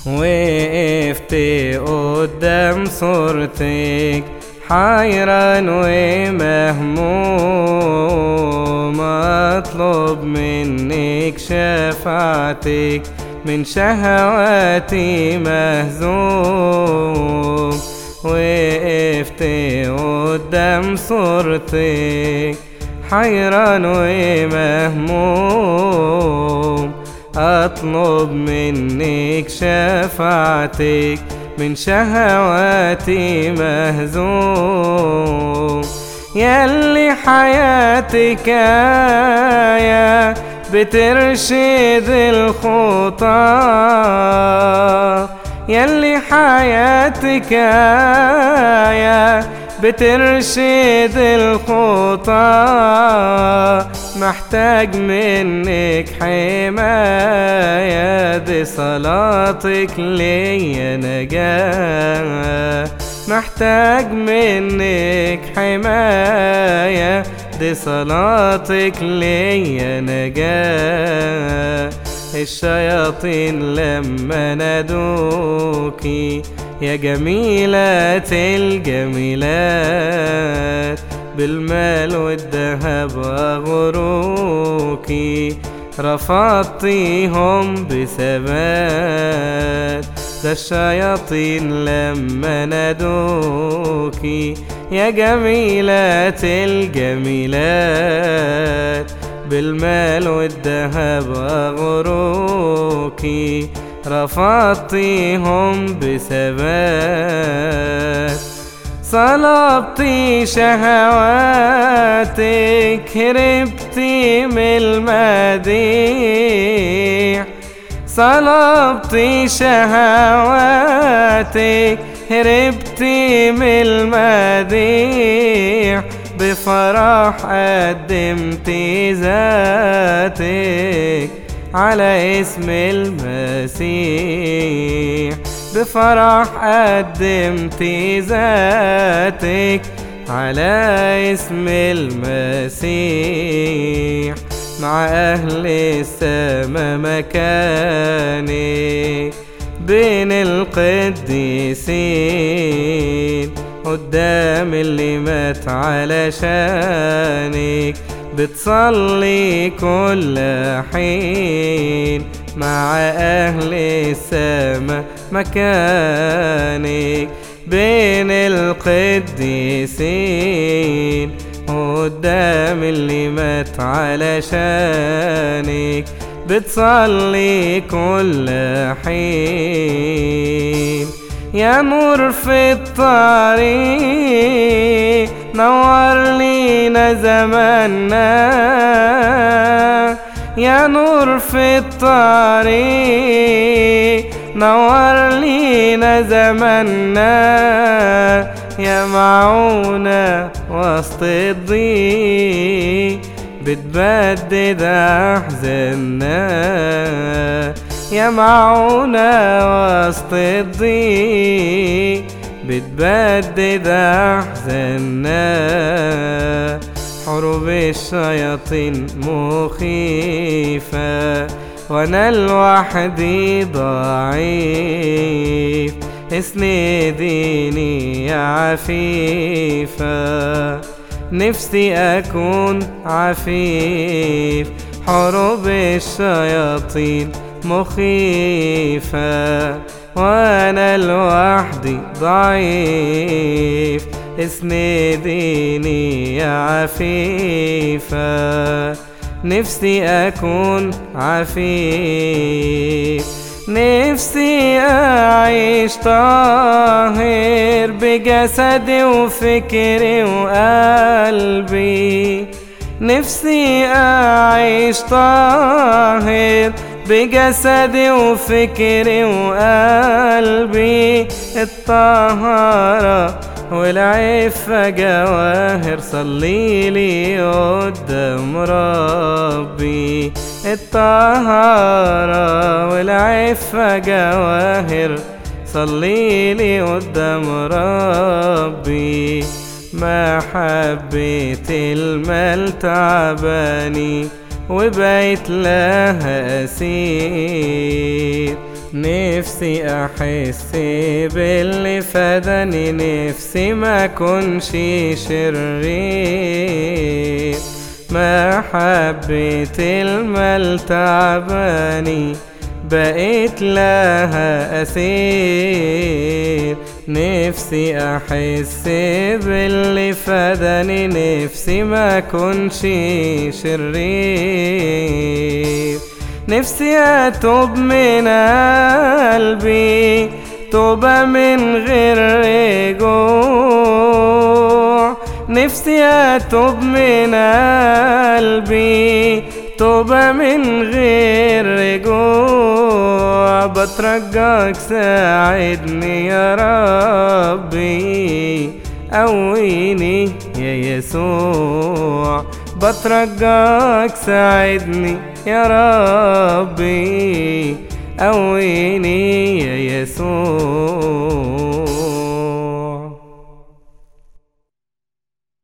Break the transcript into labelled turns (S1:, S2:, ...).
S1: وقفت قدام صورتك حيران ومهموم اطلب منك شفاعتك من شهواتي مهزوم وقفت قدام صورتك حيران ومهموم اطلب منك شفاعتك من شهواتي مهزوم يلي حياتك آية بترشد الخطى يلي حياتك آية بترشد الخطى محتاج منك حماية دي صلاتك ليا نجاة محتاج منك حماية دي صلاتك ليا نجاة الشياطين لما نادوكي يا جميلة الجميلات بالمال والذهب أغروكي رفضتيهم بثبات ده الشياطين لما نادوكي يا جميلة الجميلات بالمال والذهب أغروكي رفضتيهم بثبات صلبتي شهواتك هربتي من المديح صلبتي شهواتك هربتي من المديح بفرح قدمت ذاتك على اسم المسيح بفرح قدمت ذاتك على اسم المسيح مع أهل السما مكانك بين القديسين قدام اللي مات علشانك بتصلي كل حين مع أهل السما مكانك بين القديسين قدام اللي مات علشانك بتصلي كل حين يا نور في الطريق نور لينا زماننا يا نور في الطريق نور لينا زماننا يا معونة وسط الضيق بتبدد أحزاننا يا معونة وسط الضيق بتبدد أحزاننا حروب الشياطين مخيفة وانا لوحدي ضعيف اسنديني يا عفيفة نفسي اكون عفيف حروب الشياطين مخيفة وانا لوحدي ضعيف اسنديني يا عفيفة نفسي أكون عفيف نفسي أعيش طاهر بجسدي وفكري وقلبي نفسي أعيش طاهر بجسدي وفكري وقلبي الطهارة والعفة جواهر صلي لي قدام ربي الطهارة والعفة جواهر صلي لي قدام ربي ما حبيت المال تعباني وبقيت لها أسير نفسي احس باللي فداني نفسي ما كنش شرير ما حبيت المال تعباني بقيت لها أسير نفسي أحس باللي فداني نفسي ما كنش شرير نفسي أتوب من قلبي توبة من غير رجوع نفسي أتوب من قلبي توبة من غير رجوع بترجاك ساعدني يا ربي قويني يا يسوع بترجاك ساعدني يا ربي قويني يا يسوع